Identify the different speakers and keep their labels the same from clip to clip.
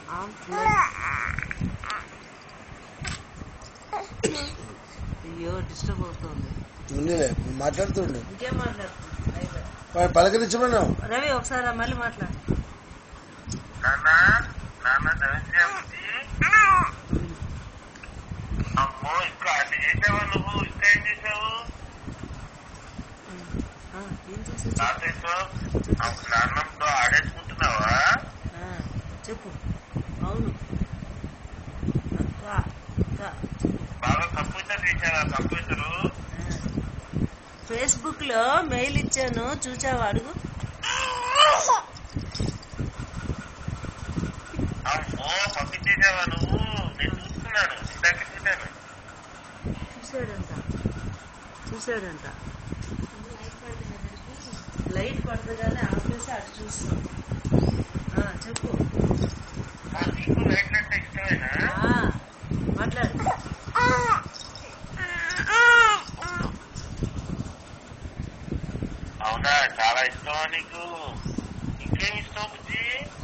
Speaker 1: ఆ, అయ్యో డిస్టర్బ్ అవుతుంది
Speaker 2: ఉన్నిలే మాట్లాడుతుండు
Speaker 1: ఇంకేం మాట్లాడుతుంది అయిపోయి.
Speaker 2: వాడు పలకరించమన్నావు
Speaker 1: రవి ఒకసారి మళ్ళీ మాట్లాడు
Speaker 3: నాన్న నాన్న ధనశ్యామతి అమ్మో ఇంకా అన్ని చేసావా నువ్వు ఇంకా ఏం చేసావు
Speaker 1: ఆ, ఏం చేసావు
Speaker 3: తాతయ్యతో నాన్నంతో ఆడేసుకుంటున్నావా
Speaker 1: ఆ, చెప్పు అవును అక్క అక్క
Speaker 3: బాగా కంప్యూటర్ చేశారా కంప్యూటరు
Speaker 1: ఫేస్బుక్ లో మెయిల్ ఇచ్చాను చూచావా అడుగు
Speaker 3: అమ్మో పంపించేసావా నువ్వు నేను చూస్తున్నాను ఇందాక చూశాను
Speaker 1: చూసాడంట చూసాడంట లైట్ పడదుగానే ఆపేసి అటు చూస్తాం ఆ, చెప్పు
Speaker 3: ఆ, నీకు లైట్ అంటే ఇష్టమేనా
Speaker 1: ఆ, మాట్లాడు
Speaker 3: అవునా చాలా ఇష్టమా నీకు ఇంకేం ఇష్టం బుజ్జి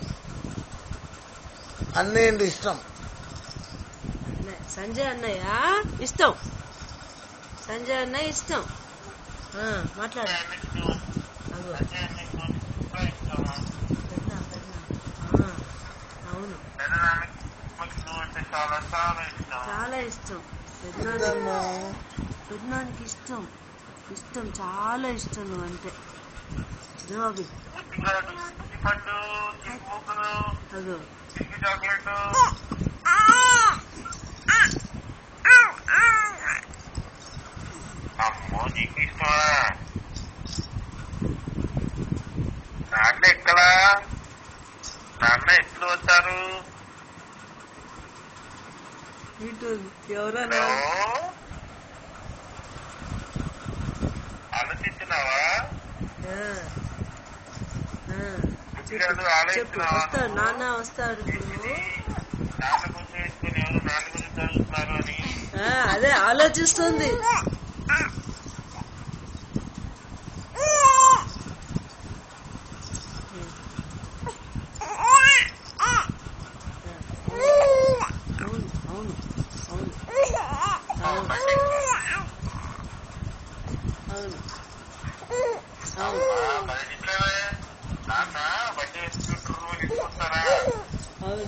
Speaker 2: అన్నయ్యండి ఇష్టం
Speaker 1: అన్నయ్య, సంజయ్ అన్నయ్య ఇష్టం సంజయ్ అన్నయ్య ఇష్టం ఆ, మాట్లాడు
Speaker 3: నీకు
Speaker 1: అగో
Speaker 3: అదే నీకు ఇంకా ఇష్టమా
Speaker 1: పెద్దనా, పెద్దనా. ఆ, అవును
Speaker 3: పెదనాన్నకి నువ్వు అంటే చాలా చాలా ఇష్టం
Speaker 1: చాలా ఇష్టం పెద్దనాన్న
Speaker 2: పెద్దమ్మా.
Speaker 1: పెద్దనాన్నకి ఇష్టం ఇష్టం చాలా ఇష్టం నువ్వంటే జవాబి
Speaker 3: బుజ్జిగాడు బుజ్జి పండు చిక్కు ముక్కలు
Speaker 1: అగో
Speaker 3: చిక్కు చాక్లెట్ అమ్మో నీకు ఇష్టమా నాన్న ఎక్కడా నాన్న ఎప్పుడు వస్తారు
Speaker 1: ఇటు ఎవరో
Speaker 3: హలో ఆలోచిస్తున్నావా బుజ్జిగాడు
Speaker 1: చెప్పు
Speaker 3: ఆలోచిస్తున్నావా
Speaker 1: వస్తాడు
Speaker 3: నువ్వు?
Speaker 1: నాన్న వస్తాడు ఇప్పుడు
Speaker 3: నాన్న కోసం వేసుకుని ఎవరు నాన్న గురించి చదువుతున్నారు అని
Speaker 1: ఆ, అదే ఆలోచిస్తుంది అవును అవును అవును అవును అవును అవును
Speaker 3: పదింట్లోనే నాన్న బట్టి వేసుకుంటారు తీసుకొస్తారా
Speaker 1: అవును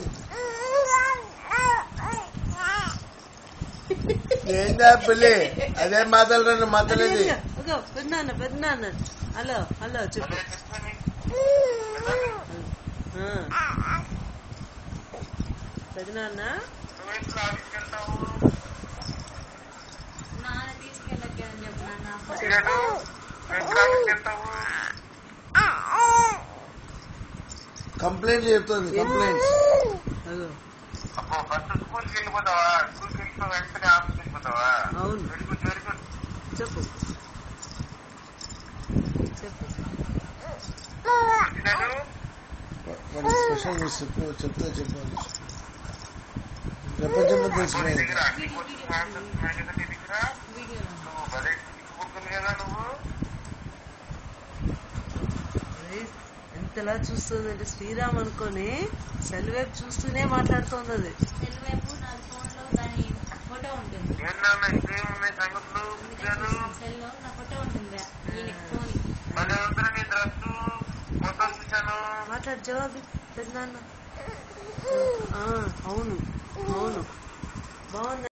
Speaker 2: ఏందా పిల్లి అదే మాట్లాడరండి మాట్లాడేది
Speaker 1: అగో పెద్దనాన్న పెద్దనాన్న హలో హలో చెప్పు
Speaker 3: అదే చెప్తాను
Speaker 1: ఆ. పెద్దనాన్న
Speaker 3: నువ్వు ఎప్పుడు ఆఫీస్కి వెళ్తావు
Speaker 4: నాన్న తీసుకెళ్ళకే అని చెప్పు నాన్న
Speaker 3: బుజ్జిగాడు నువ్వు ఎప్పుడు ఆఫీస్కి వెళ్తావు
Speaker 2: కంప్లైంట్ చెప్తుంది కంప్లైంట్స్
Speaker 1: అగో
Speaker 3: అబ్బో ఫస్ట్ స్కూల్కి వెళ్ళిపోతావా స్కూల్కి వెళ్ళిపోయి వెంటనే ఆఫీస్కి వెళ్ళిపోతావా
Speaker 1: అవును
Speaker 3: వెరీ గుడ్ వెరీ గుడ్
Speaker 1: చెప్పు చెప్పు
Speaker 3: బుజ్జిగాడు
Speaker 2: వాడు స్పెషల్ చెప్పు చెప్తే చెప్పాలి ప్రపంచంలో
Speaker 3: నీ
Speaker 2: తెలిసిపోయింది
Speaker 3: దగ్గర అన్ని కోచింగ్ ఆన్సర్స్ ఉన్నాయి కదా నీ దగ్గర
Speaker 4: వీడియో
Speaker 3: నువ్వు భలే బుక్కులు కదా నువ్వు
Speaker 1: అరే, ఎంతలా చూస్తుందంటే శ్రీరామ్ అనుకొని సెల్ వైపు చూస్తూనే మాట్లాడుతోంది అది
Speaker 4: సెల్ వైపు నా ఫోన్ లో దాని ఫోటో ఉంటుంది
Speaker 3: ఏంటన్నా ఇంకేమున్నాయి సంగతులు బుజ్జిగాడు
Speaker 4: సెల్ లో నా ఫోటో ఉంటుంది ఈయనకి ఫోన్
Speaker 3: భలే ఉందిరా నీ డ్రెస్ మొత్తం చూశాను
Speaker 1: మాట్లాడు జవాబు పెద్దనాన్న ఆ, అవును అవును బాగుంది